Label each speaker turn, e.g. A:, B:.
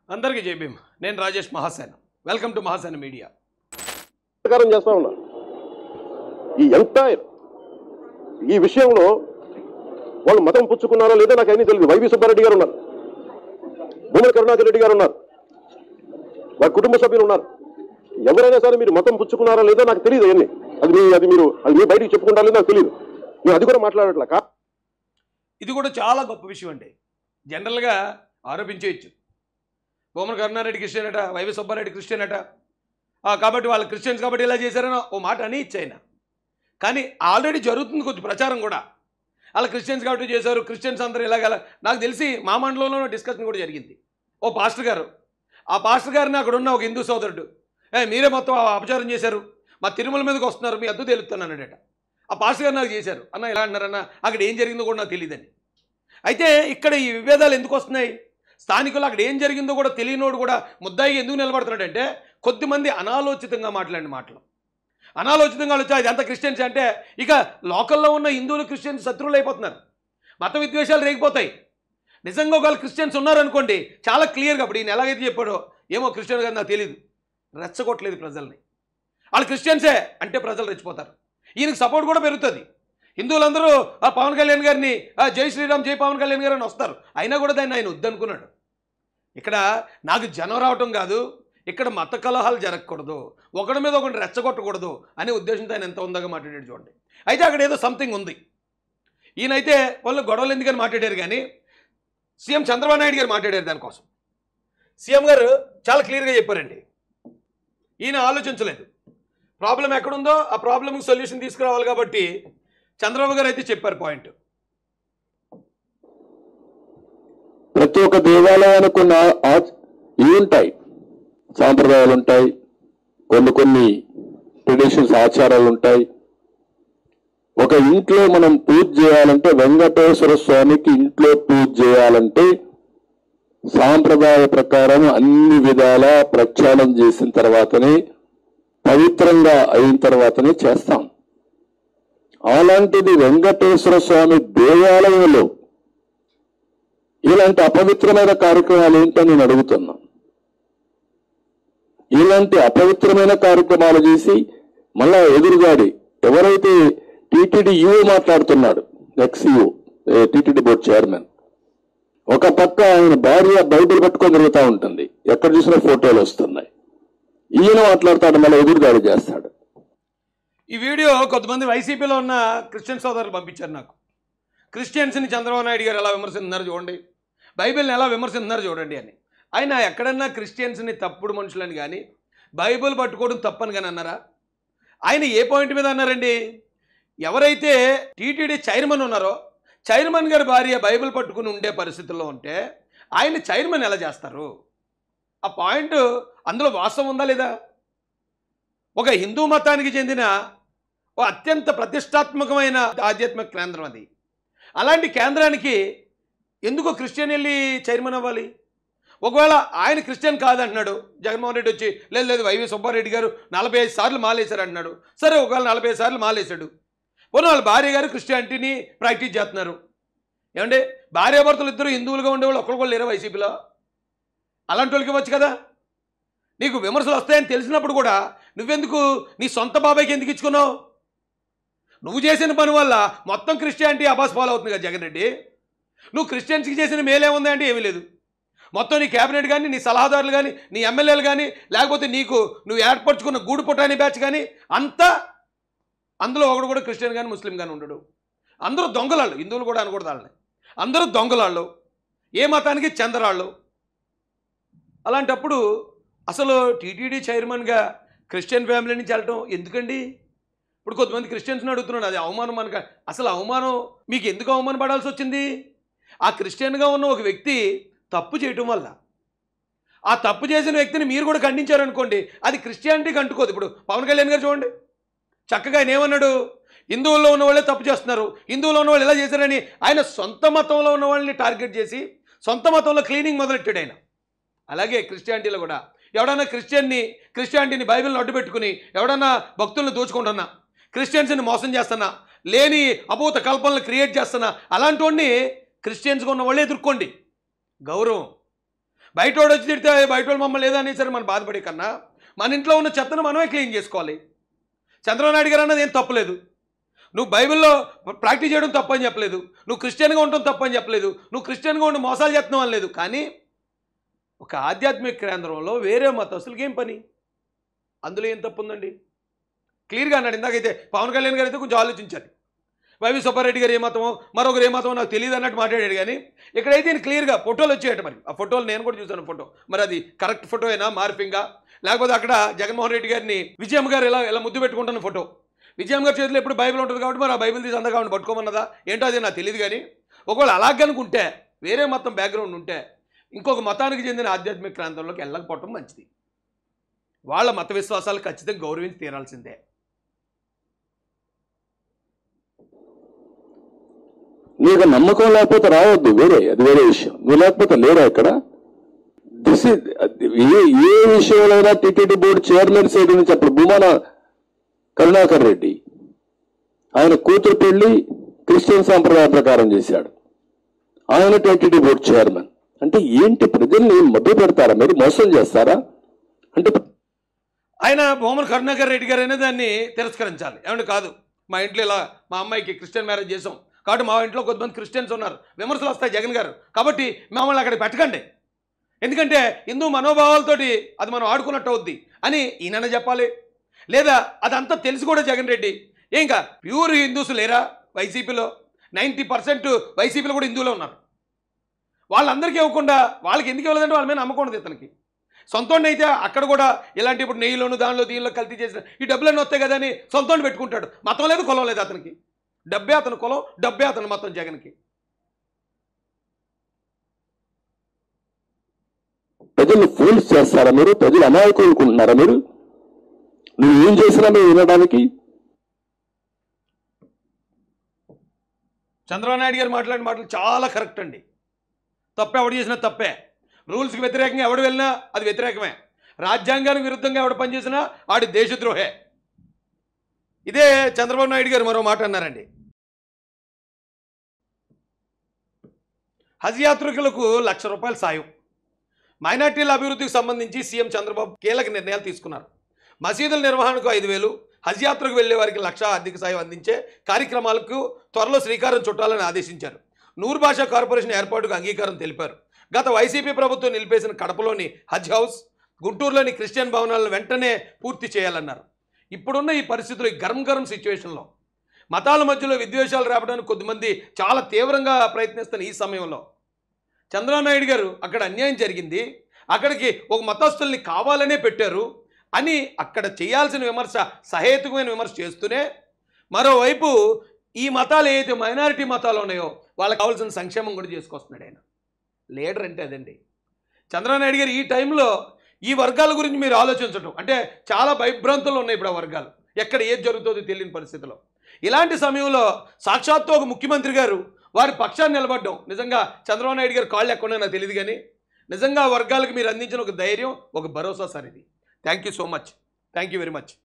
A: అందరికీ జై భీమ్ నేను Rajesh Mahasen welcome to Mahasen media
B: ప్రకారం చేస్తా ఉన్నా ఈ ఎంటైర్ ఈ విషయంలో వాళ్ళు మతం పుచ్చుకున్నారో లేదో నాకు అన్ని తెలియదు వైవి సుబ్బారెడ్డి గారు ఉన్నారు భూమన కరుణాకర్ రెడ్డి గారు ఉన్నారు వారి కుటుంబ సభ్యులు ఉన్నారు ఎవరైనా సరే మీరు మతం పుచ్చుకున్నారో లేదో నాకు తెలియదు అవన్నీ అది మీ అది మీరు అది మీ బయటికి చెప్పుకుంటారో నాకు తెలియదు నేను అది కూడా మాట్లాడట్లా కా
A: ఇది కూడా చాలా గొప్ప విషయం అండి జనరల్గా ఆరోపించేయచ్చు భూమన కరుణారెడ్డి క్రిస్టియన్ అట వైవి సుబ్బారెడ్డి క్రిస్టియన్ అట ఆ, కాబట్టి వాళ్ళు క్రిస్టియన్స్ కాబట్టి ఇలా చేశారని ఓ మాట అని ఇచ్చాయన కానీ ఆల్రెడీ జరుగుతుంది కొద్ది ప్రచారం కూడా అలా క్రిస్టియన్స్ కాబట్టి చేశారు క్రిస్టియన్స్ అందరూ ఇలాగ నాకు తెలిసి మా మండలంలో డిస్కషన్ కూడా జరిగింది ఓ పాస్టర్ గారు ఆ పాస్టర్ గారిని అక్కడ ఉన్న ఒక హిందూ సోదరుడు ఏ మీరే మొత్తం అపచారం చేశారు మా తిరుమల మీదకి వస్తున్నారు మీ అద్దు తెలుస్తున్నానట ఆ పాస్టర్ గారు నాకు చేశారు అన్న ఇలా అన్నారన్న అక్కడ ఏం జరిగిందో కూడా నాకు తెలియదని అయితే ఇక్కడ ఈ విభేదాలు ఎందుకు వస్తున్నాయి స్థానికులు అక్కడ ఏం జరిగిందో కూడా తెలియనోడు కూడా ముద్దాయి ఎందుకు నిలబడుతున్నాడంటే కొద్దిమంది అనాలోచితంగా మాట్లాడిన మాటలు అనాలోచితంగా వచ్చి అది అంత క్రిస్టియన్స్ అంటే ఇక లోకల్లో ఉన్న హిందువులు క్రిస్టియన్స్ శత్రువులు అయిపోతున్నారు మత విద్వేషాలు రేగిపోతాయి నిజంగా ఒకవేళ క్రిస్టియన్స్ ఉన్నారనుకోండి చాలా క్లియర్గా ఇప్పుడు ఈయన ఎలాగైతే చెప్పాడో ఏమో క్రిస్టియన్ గారు నాకు తెలియదు రెచ్చగొట్టలేదు ప్రజల్ని వాళ్ళు క్రిస్టియన్సే అంటే ప్రజలు రెచ్చిపోతారు ఈయనకి సపోర్ట్ కూడా పెరుగుతుంది హిందువులందరూ ఆ పవన్ కళ్యాణ్ గారిని ఆ జై శ్రీరామ్ జై పవన్ కళ్యాణ్ గారు అని వస్తారు అయినా కూడా దాన్ని ఆయన వద్దనుకున్నాడు ఇక్కడ నాకు జనం రావటం కాదు ఇక్కడ మత కలహాలు జరగకూడదు ఒకడి మీద ఒకటి రెచ్చగొట్టకూడదు అనే ఉద్దేశంతో ఆయన ఎంత ఉందాగా మాట్లాడాడు చూడండి అయితే అక్కడ ఏదో సంథింగ్ ఉంది ఈయనైతే వాళ్ళు గొడవలు ఎందుకని మాట్లాడారు కానీ సీఎం చంద్రబాబు నాయుడు గారు మాట్లాడారు దానికోసం సీఎం గారు చాలా క్లియర్గా చెప్పారండి ఈయన ఆలోచించలేదు ప్రాబ్లం ఎక్కడుందో ఆ ప్రాబ్లంకి సొల్యూషన్ తీసుకురావాలి కాబట్టి చంద్రబాబు గారు అయితే చెప్పారు పాయింట్
C: ప్రతి ఒక్క దేవాలయానికి కొన్ని ఆ- ఆ- ఇవి ఉంటాయి సాంప్రదాయాలు ఉంటాయి కొన్ని కొన్ని ట్రెడిషన్స్ ఆచారాలు ఉంటాయి ఒక ఇంట్లో మనం పూజ చేయాలంటే వెంకటేశ్వర స్వామికి ఇంట్లో పూజ చేయాలంటే సాంప్రదాయ ప్రకారం అన్ని విధాల ప్రక్షాళన చేసిన తర్వాతనే పవిత్రంగా అయిన తర్వాతనే చేస్తాం అలాంటిది వెంకటేశ్వర స్వామి దేవాలయంలో ఇలాంటి అపవిత్రమైన కార్యక్రమాలు ఏంటని నేను అడుగుతున్నా ఇలాంటి అపవిత్రమైన కార్యక్రమాలు చేసి మళ్ళా ఎదురుగాడి ఎవరైతే టీటీడీ యుఓ మాట్లాడుతున్నాడు ex EO TTD board chairman ఒక పక్క ఆయన భార్య బైబిల్ పట్టుకొని తిరుగుతూ ఉంటుంది ఎక్కడ చూసినా ఫోటోలు వస్తున్నాయి ఈయన మాట్లాడతాడు మళ్ళీ ఎదురుదాడి చేస్తాడు
A: ఈ వీడియో కొంతమంది వైసీపీలో ఉన్న క్రిస్టియన్ సోదరులు పంపించారు నాకు క్రిస్టియన్స్ని చంద్రబాబు నాయుడు గారు ఎలా విమర్శిస్తున్నారు చూడండి బైబిల్ని ఎలా విమర్శిస్తున్నారు చూడండి అని ఆయన ఎక్కడన్నా క్రిస్టియన్స్ని తప్పుడు మనుషులని కానీ బైబిల్ పట్టుకోవడం తప్పని కానీ అన్నారా ఆయన ఏ పాయింట్ మీద అన్నారండి ఎవరైతే టీటీడీ చైర్మన్ ఉన్నారో చైర్మన్ గారి భార్య బైబిల్ పట్టుకుని ఉండే పరిస్థితుల్లో ఉంటే ఆయన చైర్మన్ ఎలా చేస్తారు ఆ పాయింట్ అందులో వాస్తవం ఉందా లేదా ఒక హిందూ మతానికి చెందిన ఓ అత్యంత ప్రతిష్టాత్మకమైన ఆధ్యాత్మిక కేంద్రం అది అలాంటి కేంద్రానికి ఎందుకు క్రిస్టియన్ వెళ్ళి చైర్మన్ అవ్వాలి ఒకవేళ ఆయన క్రిస్టియన్ కాదంటున్నాడు జగన్మోహన్ రెడ్డి వచ్చి లేదు లేదు వైవి సుబ్బారెడ్డి గారు నలభై ఐదు సార్లు మాలేశారు అంటున్నాడు సరే ఒకవేళ నలభై ఐదు సార్లు మాలేశాడు పోనీ వాళ్ళ భార్య గారు క్రిస్టియానిటీని ప్రాక్టీస్ చేస్తున్నారు ఏమంటే భార్యాభర్తలు ఇద్దరు హిందువులుగా ఉండేవాళ్ళు ఒకరు కూడా లేరు వైసీపీలో అలాంటి వాళ్ళకి ఇవ్వచ్చు కదా నీకు విమర్శలు వస్తాయని తెలిసినప్పుడు కూడా నువ్వెందుకు నీ సొంత బాబాయ్కి ఎందుకు ఇచ్చుకున్నావు నువ్వు చేసిన పని వల్ల మొత్తం క్రిస్టియానిటీ అబాస్ ఫాలో అవుతుంది కదా జగన్ రెడ్డి నువ్వు క్రిస్టియన్స్కి చేసిన మేలేముంది అంటే ఏమీ లేదు మొత్తం నీ క్యాబినెట్ కానీ నీ సలహాదారులు కానీ నీ ఎమ్మెల్యేలు కానీ లేకపోతే నీకు నువ్వు ఏర్పరచుకున్న గూడు పుటాని బ్యాచ్ కానీ అంతా అందులో ఒకడు కూడా క్రిస్టియన్ కానీ ముస్లిం కానీ ఉండడు అందరూ దొంగలాళ్ళు హిందువులు కూడా అనకూడదు వాళ్ళని అందరూ దొంగలాళ్ళు ఏ మతానికి చెందరాళ్ళు అలాంటప్పుడు అసలు టీటీడీ చైర్మన్గా క్రిస్టియన్ ఫ్యామిలీ నుంచి వెళ్ళటం ఎందుకండి ఇప్పుడు కొంతమంది క్రిస్టియన్స్ని అడుగుతున్నాడు అది అవమానం మనక అసలు అవమానం మీకు ఎందుకు అవమానం పడాల్సి వచ్చింది ఆ క్రిస్టియన్గా ఉన్న ఒక వ్యక్తి తప్పు చేయటం వల్ల ఆ తప్పు చేసిన వ్యక్తిని మీరు కూడా ఖండించారనుకోండి అది క్రిస్టియానిటీకి అంటుకోదు ఇప్పుడు పవన్ కళ్యాణ్ గారు చూడండి చక్కగా ఆయన ఏమన్నాడు హిందువుల్లో ఉన్న వాళ్ళే తప్పు చేస్తున్నారు హిందువులో ఉన్న వాళ్ళు ఎలా చేశారని ఆయన సొంత మతంలో ఉన్న వాళ్ళని టార్గెట్ చేసి సొంత మతంలో క్లీనింగ్ మొదలెట్టాడు ఆయన అలాగే క్రిస్టియానిటీలో కూడా ఎవడన్నా క్రిస్టియన్ని క్రిస్టియానిటీని బైబిల్ని అడ్డు పెట్టుకుని ఎవడన్నా భక్తులను దోచుకుంటున్నా క్రిస్టియన్స్ని మోసం చేస్తున్నా లేని అభూత కల్పనలు క్రియేట్ చేస్తున్నా అలాంటి వాడిని క్రిస్టియన్స్గా ఉన్న వాళ్ళే ఎదుర్కోండి గౌరవం బయట వాడు వచ్చి తిడితే బయట వాళ్ళు మమ్మల్ని లేదని సరే మనం బాధపడే కన్నా మన ఇంట్లో ఉన్న చెత్తను మనమే క్లీన్ చేసుకోవాలి చంద్రబాబు నాయుడు గారు అన్నది ఏం తప్పలేదు నువ్వు బైబిల్లో ప్రాక్టీస్ చేయడం తప్పని చెప్పలేదు నువ్వు క్రిస్టియన్గా ఉండటం తప్పని చెప్పలేదు నువ్వు క్రిస్టియన్గా ఉండి మోసాలు చేస్తున్నావు అని లేదు కానీ ఒక ఆధ్యాత్మిక కేంద్రంలో వేరే మతస్థులకి ఏం పని అందులో ఏం తప్పు ఉందండి క్లియర్గా అన్నాడు ఇందాకైతే పవన్ కళ్యాణ్ గారు అయితే కొంచెం ఆలోచించాలి వైవి సుబ్బారెడ్డి గారు ఏ మతమో మరొకరు ఏ మతమో నాకు తెలియదు అన్నట్టు మాట్లాడాడు కానీ ఇక్కడైతే ఈయన క్లియర్గా ఫోటోలు వచ్చాయట మరి ఆ ఫోటోలు నేను కూడా చూశాను ఫోటో మరి అది కరెక్ట్ ఫోటో అయినా మార్పింగా లేకపోతే అక్కడ జగన్మోహన్ రెడ్డి గారిని విజయమ్మ గారు ఇలా ఇలా ముద్దు పెట్టుకుంటున్న ఫోటో విజయమ్మ గారి చేతిలో ఎప్పుడు బైబిల్ ఉంటుంది కాబట్టి మరి ఆ బైబిల్ తీసి అందరు కాబట్టి పట్టుకోమన్నదా ఏంటో అది నాకు తెలియదు కానీ ఒకవేళ అలాగనుకుంటే వేరే మతం బ్యాక్గ్రౌండ్ ఉంటే ఇంకొక మతానికి చెందిన ఆధ్యాత్మిక ప్రాంతంలోకి వెళ్ళకపోవటం మంచిది వాళ్ళ మత విశ్వాసాలు ఖచ్చితంగా గౌరవించి తీరాల్సిందే
C: నీకు నమ్మకం లేకపోతే రావద్దు వేరే అది వేరే విషయం నువ్వు లేకపోతే లేరా ఇక్కడ దిస్ ఏ ఏ విషయంలో టిటిడి బోర్డు చైర్మన్ సైడ్ నుంచి అప్పుడు భూమాన కరుణాకర్ రెడ్డి ఆయన కూతురు పెళ్లి క్రిస్టియన్ సాంప్రదాయ ప్రకారం చేశాడు ఆయన టిటిడి బోర్డు చైర్మన్ అంటే ఏంటి ప్రజల్ని మభ్య పెడతారా మీరు మోసం చేస్తారా అంటే
A: ఆయన భూమన కరుణాకర్ రెడ్డి గారు అనేది దాన్ని తిరస్కరించాలి ఏమంటే కాదు మా ఇంట్లో ఇలా మా అమ్మాయికి క్రిస్టియన్ మ్యారేజ్ చేసాం కాబట్టి మా ఇంట్లో కొంతమంది క్రిస్టియన్స్ ఉన్నారు విమర్శలు వస్తాయి జగన్ గారు కాబట్టి మమ్మల్ని అక్కడ పెట్టకండి ఎందుకంటే హిందూ మనోభావాలతోటి అది మనం ఆడుకున్నట్టు అవుద్ది అని ఈయన చెప్పాలి లేదా అదంతా తెలిసి కూడా జగన్ రెడ్డి ఏం ఇంకా ప్యూర్ హిందూస్ లేరా వైసీపీలో నైంటీ పర్సెంట్ వైసీపీలో కూడా హిందువులే ఉన్నారు వాళ్ళందరికీ ఇవ్వకుండా వాళ్ళకి ఎందుకు ఇవ్వలేదంటే వాళ్ళ మీద నమ్మకం ఉండదు ఇతనికి సొంతండి అయితే అక్కడ కూడా ఇలాంటి ఇప్పుడు నెయ్యిలోను దానిలో దీనిలో కల్తీ చేసిన ఈ డబ్బులన్నీ వస్తాయి కదా అని సొంతండి పెట్టుకుంటాడు మతం లేదు కులం లేదు అతనికి డబ్బే అతని కులం డబ్బే అతని మతం జగన్కి
C: ప్రజల్ని ఫూల్స్ చేస్తారా మీరు ప్రజలు అమాయకులు అనుకుంటున్నారా మీరు నువ్వు ఏం చేసినా మేము వినడానికి
A: చంద్రబాబు నాయుడు గారు మాట్లాడిన మాటలు చాలా కరెక్ట్ అండి తప్పు ఎవడు చేసినా తప్పే రూల్స్కి వ్యతిరేకంగా ఎవడు వెళ్ళినా అది వ్యతిరేకమే రాజ్యాంగానికి విరుద్ధంగా ఎవడు పనిచేసినా ఆడి దేశద్రోహే ఇదే చంద్రబాబు నాయుడు గారు మరో మాట అన్నారండి హజ్ యాత్రికులకు లక్ష రూపాయల సాయం మైనార్టీల అభివృద్ధికి సంబంధించి సీఎం చంద్రబాబు కీలక నిర్ణయాలు తీసుకున్నారు మసీదుల నిర్వహణకు ఐదు వేలు హజ్ యాత్రకు వెళ్లే వారికి లక్ష ఆర్థిక సాయం అందించే కార్యక్రమాలకు త్వరలో శ్రీకారం చుట్టాలని ఆదేశించారు నూరు భాషా కార్పొరేషన్ ఏర్పాటుకు అంగీకారం తెలిపారు గత వైసీపీ ప్రభుత్వం నిలిపేసిన కడపలోని హజ్ హౌస్ గుంటూరులోని క్రిస్టియన్ భవనాలను వెంటనే పూర్తి చేయాలన్నారు ఇప్పుడున్న ఈ పరిస్థితులు ఈ గరం గరం సిచ్యువేషన్లో మతాల మధ్యలో విద్వేషాలు రావడానికి కొద్దిమంది చాలా తీవ్రంగా ప్రయత్నిస్తున్న ఈ సమయంలో చంద్రబాబు నాయుడు గారు అక్కడ అన్యాయం జరిగింది అక్కడికి ఒక మతస్థుల్ని కావాలనే పెట్టారు అని అక్కడ చేయాల్సిన విమర్శ సహేతుకమైన విమర్శ చేస్తూనే మరోవైపు ఈ మతాలు ఏదైతే మైనారిటీ మతాలు ఉన్నాయో వాళ్ళకి కావాల్సిన సంక్షేమం కూడా చేసుకొస్తున్నాడు ఆయన లీడర్ అంటే అదండి చంద్రబాబు నాయుడు గారు ఈ టైంలో ఈ వర్గాల గురించి మీరు ఆలోచించటం అంటే చాలా భయభ్రాంతులు ఉన్నాయి ఇప్పుడు ఆ వర్గాలు ఎక్కడ ఏది జరుగుతుందో తెలియని పరిస్థితిలో ఇలాంటి సమయంలో సాక్షాత్తు ఒక ముఖ్యమంత్రి గారు వారి పక్షాన్ని నిలబడడం నిజంగా చంద్రబాబు నాయుడు గారు కాళ్ళు ఎక్కడ నాకు తెలియదు కానీ నిజంగా ఆ వర్గాలకు మీరు అందించిన ఒక ధైర్యం ఒక భరోసా సార్ ఇది thank you so much thank you very much